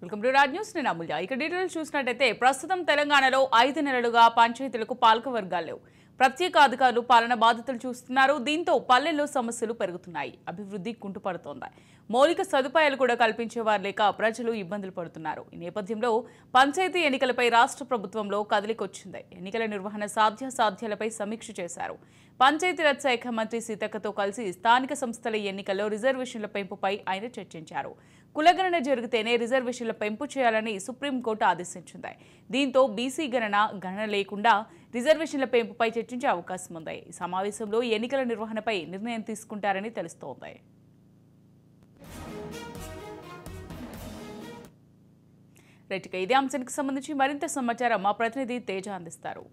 welcome to Raj news నేను అమూల్య ఇక details చూసినట్టయితే ప్రస్తుతం తెలంగాణలో ఐదు నెలలుగా పంచాయతీలకు పాలక వర్గాలు లేవు ప్రత్యేక అధికారులు పాలన బాధ్యతలు చూస్తున్నారు దీంతో పల్లెల్లో సమస్యలు పెరుగుతున్నాయి అభివృద్ధి కుంటుపడుతోంది మౌలిక సదుపాయాలు కూడా కల్పించేవారు లేక ప్రజలు ఇబ్బందులు పడుతున్నారు ఈ నేపథ్యంలో పంచాయతీ ఎన్నికలపై రాష్ట్ర ప్రభుత్వంలో కదలికొచ్చింది ఎన్నికల నిర్వహణ సాధ్యాసాధ్యాలపై సమీక్ష చేశారు పంచాయతీరాజ్ శాఖ మంత్రి సీతక్కతో కలిసి స్థానిక సంస్థల ఎన్నికల్లో రిజర్వేషన్ల పెంపుపై ఆయన చర్చించారు కులగణన జరిగితేనే రిజర్వేషన్ల పెంపు చేయాలని సుప్రీంకోర్టు ఆదేశించింది దీంతో బీసీ గణన గణన లేకుండా రిజర్వేషన్ల పెంపుపై చర్చించే అవకాశం ఉంది ఈ సమావేశంలో ఎన్నికల నిర్వహణపై నిర్ణయం తీసుకుంటారని తెలుస్తోంది రైట్ ఇక ఇదే అంశానికి సంబంధించి మరింత సమాచారం మా ప్రతినిధి తేజ అందిస్తారు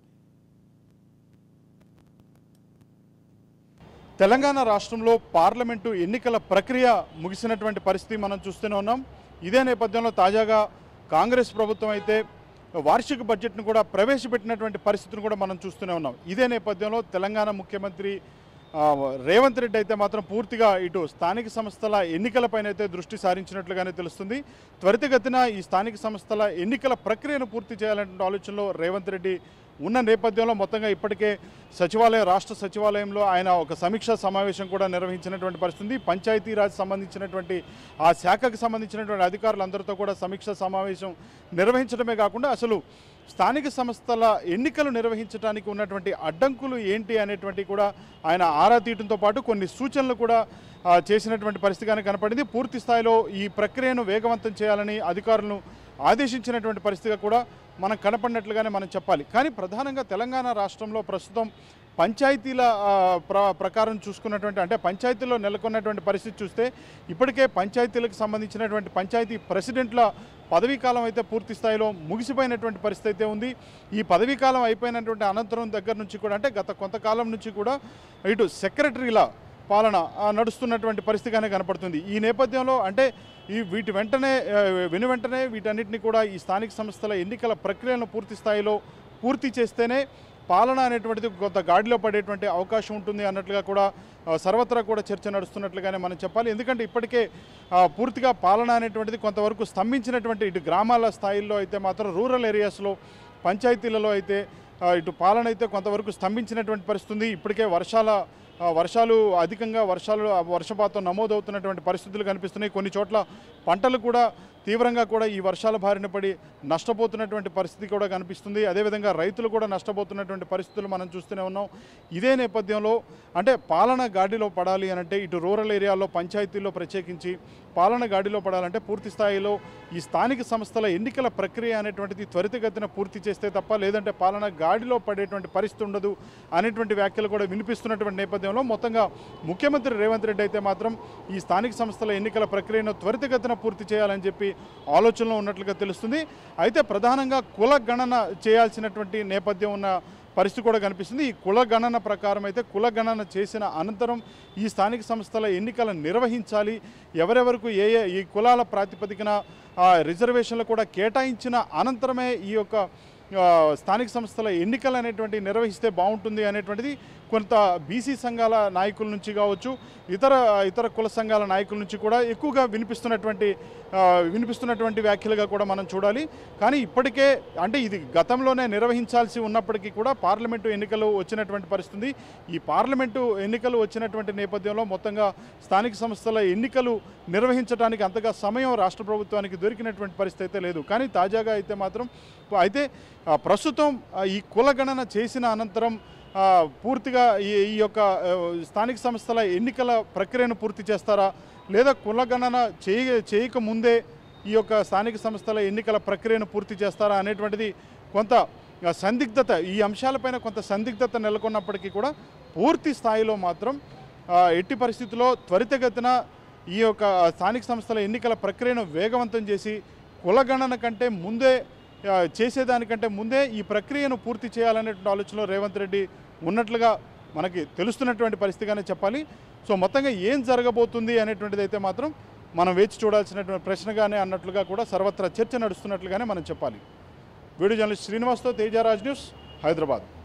తెలంగాణ రాష్ట్రంలో పార్లమెంటు ఎన్నికల ప్రక్రియ ముగిసినటువంటి పరిస్థితి మనం చూస్తూనే ఉన్నాం ఇదే నేపథ్యంలో తాజాగా కాంగ్రెస్ ప్రభుత్వం అయితే వార్షిక బడ్జెట్ను కూడా ప్రవేశపెట్టినటువంటి పరిస్థితిని కూడా మనం చూస్తూనే ఉన్నాం ఇదే నేపథ్యంలో తెలంగాణ ముఖ్యమంత్రి ఆ, రేవంత్ రెడ్డి అయితే మాత్రం పూర్తిగా ఇటు స్థానిక సంస్థల ఎన్నికలపైన అయితే దృష్టి సారించినట్లుగానే తెలుస్తుంది త్వరితగతిన ఈ స్థానిక సంస్థల ఎన్నికల ప్రక్రియను పూర్తి చేయాలనే ఆలోచనలో రేవంత్ రెడ్డి ఉన్న నేపథ్యంలో మొత్తంగా ఇప్పటికే సచివాలయం రాష్ట్ర సచివాలయంలో ఆయన ఒక సమీక్షా సమావేశం కూడా నిర్వహించినటువంటి పరిస్థితి పంచాయతీరాజ్ సంబంధించినటువంటి ఆ శాఖకు సంబంధించినటువంటి అధికారులందరితో కూడా సమీక్షా సమావేశం నిర్వహించడమే కాకుండా అసలు స్థానిక సంస్థల ఎన్నికలు నిర్వహించడానికి ఉన్నటువంటి అడ్డంకులు ఏంటి అనేటువంటి కూడా ఆయన ఆరా తీయడంతో పాటు కొన్ని సూచనలు కూడా ఆ, చేసినటువంటి పరిస్థితిగానే కనపడింది పూర్తి స్థాయిలో ఈ ప్రక్రియను వేగవంతం చేయాలని అధికారులను ఆదేశించినటువంటి పరిస్థితిగా కూడా మనం కనపడినట్లుగానే మనం చెప్పాలి కానీ ప్రధానంగా తెలంగాణ రాష్ట్రంలో ప్రస్తుతం పంచాయతీల ఆ, ప్ర ప్రకారం చూసుకున్నటువంటి అంటే పంచాయతీలో నెలకొన్నటువంటి పరిస్థితి చూస్తే ఇప్పటికే పంచాయతీలకు సంబంధించినటువంటి పంచాయతీ ప్రెసిడెంట్ల పదవీ కాలం అయితే పూర్తి స్థాయిలో ముగిసిపోయినటువంటి పరిస్థితి అయితే ఉంది ఈ పదవీ కాలం అయిపోయినటువంటి అనంతరం దగ్గర నుంచి కూడా అంటే గత కొంతకాలం నుంచి కూడా ఇటు సెక్రటరీల పాలన ఆ, నడుస్తున్నటువంటి పరిస్థితిగానే కనపడుతుంది ఈ నేపథ్యంలో అంటే ఈ వీటి వెంటనే ఆ, వెను వెంటనే వీటన్నిటిని కూడా ఈ స్థానిక సంస్థల ఎన్నికల ప్రక్రియను పూర్తి స్థాయిలో పూర్తి చేస్తేనే పాలన అనేటువంటిది కొంత గాడిలో పడేటువంటి అవకాశం ఉంటుంది అన్నట్లుగా కూడా ఆ, సర్వత్రా కూడా చర్చ నడుస్తున్నట్లుగానే మనం చెప్పాలి ఎందుకంటే ఇప్పటికే ఆ, పూర్తిగా పాలన అనేటువంటిది కొంతవరకు స్తంభించినటువంటి ఇటు గ్రామాల స్థాయిల్లో అయితే మాత్రం రూరల్ ఏరియాస్లో పంచాయతీలలో అయితే ఆ, ఇటు పాలన అయితే కొంతవరకు స్తంభించినటువంటి పరిస్థితి ఉంది ఇప్పటికే వర్షాల ఆ, వర్షాలు అధికంగా వర్షాలు ఆ, వర్షపాతం నమోదవుతున్నటువంటి పరిస్థితులు కనిపిస్తున్నాయి కొన్ని చోట్ల పంటలు కూడా తీవ్రంగా కూడా ఈ వర్షాల బారిన పడి నష్టపోతున్నటువంటి పరిస్థితి కూడా కనిపిస్తుంది అదేవిధంగా రైతులు కూడా నష్టపోతున్నటువంటి పరిస్థితులు మనం చూస్తూనే ఉన్నాం ఇదే నేపథ్యంలో అంటే పాలన గాడిలో పడాలి అని అంటే ఇటు రూరల్ ఏరియాల్లో పంచాయతీల్లో ప్రత్యేకించి పాలన గాడిలో పడాలంటే పూర్తి స్థాయిలో ఈ స్థానిక సంస్థల ఎన్నికల ప్రక్రియ అనేటువంటిది త్వరితగతిన పూర్తి చేస్తే తప్ప లేదంటే పాలన గాడిలో పడేటువంటి పరిస్థితి ఉండదు అనేటువంటి వ్యాఖ్యలు కూడా వినిపిస్తున్నటువంటి నేపథ్యంలో మొత్తంగా ముఖ్యమంత్రి రేవంత్ రెడ్డి అయితే మాత్రం ఈ స్థానిక సంస్థల ఎన్నికల ప్రక్రియను త్వరితగతిన పూర్తి చేయాలని చెప్పి ఆలోచనలో ఉన్నట్లుగా తెలుస్తుంది అయితే ప్రధానంగా కుల గణన చేయాల్సినటువంటి నేపథ్యం ఉన్న పరిస్థితి కూడా కనిపిస్తుంది ఈ కుల గణన ప్రకారం అయితే కుల గణన చేసిన అనంతరం ఈ స్థానిక సంస్థల ఎన్నికలను నిర్వహించాలి ఎవరెవరకు ఏ ఏ ఈ కులాల ప్రాతిపదికన ఆ, రిజర్వేషన్లు కూడా కేటాయించిన అనంతరమే ఈ యొక్క ఆ, స్థానిక సంస్థల ఎన్నికలు అనేటువంటి నిర్వహిస్తే బాగుంటుంది అనేటువంటిది కొంత బీసీ సంఘాల నాయకుల నుంచి కావచ్చు ఇతర ఇతర కుల సంఘాల నాయకుల నుంచి కూడా ఎక్కువగా వినిపిస్తున్నటువంటి ఆ, వినిపిస్తున్నటువంటి వ్యాఖ్యలుగా కూడా మనం చూడాలి కానీ ఇప్పటికే అంటే ఇది గతంలోనే నిర్వహించాల్సి ఉన్నప్పటికీ కూడా పార్లమెంటు ఎన్నికలు వచ్చినటువంటి పరిస్థితి ఈ పార్లమెంటు ఎన్నికలు వచ్చినటువంటి నేపథ్యంలో మొత్తంగా స్థానిక సంస్థల ఎన్నికలు నిర్వహించడానికి అంతగా సమయం రాష్ట్ర ప్రభుత్వానికి దొరికినటువంటి పరిస్థితి అయితే లేదు కానీ తాజాగా అయితే మాత్రం అయితే ఆ, ప్రస్తుతం ఆ, ఈ కులగణన చేసిన అనంతరం ఆ, పూర్తిగా ఈ ఈ యొక్క ఆ, స్థానిక సంస్థల ఎన్నికల ప్రక్రియను పూర్తి చేస్తారా లేదా కులగణన చేయ చేయకముందే ఈ యొక్క స్థానిక సంస్థల ఎన్నికల ప్రక్రియను పూర్తి చేస్తారా అనేటువంటిది కొంత ఆ, సందిగ్ధత ఈ అంశాలపైన కొంత సందిగ్ధత నెలకొన్నప్పటికీ కూడా పూర్తి స్థాయిలో మాత్రం ఆ, ఎట్టి పరిస్థితుల్లో త్వరితగతిన ఈ యొక్క స్థానిక సంస్థల ఎన్నికల ప్రక్రియను వేగవంతం చేసి కులగణన కంటే ముందే ఆ, చేసేదానికంటే ముందే ఈ ప్రక్రియను పూర్తి చేయాలనేటువంటి ఆలోచనలో రేవంత్ రెడ్డి ఉన్నట్లుగా మనకి తెలుస్తున్నటువంటి పరిస్థితిగానే చెప్పాలి సో మొత్తంగా ఏం జరగబోతుంది అనేటువంటిది అయితే మాత్రం మనం వేచి చూడాల్సినటువంటి ప్రశ్నగానే అన్నట్లుగా కూడా సర్వత్రా చర్చ నడుస్తున్నట్లుగానే మనం చెప్పాలి వీడియో జర్నలిస్ట్ శ్రీనివాస్తో తేజారాజ్ న్యూస్ హైదరాబాద్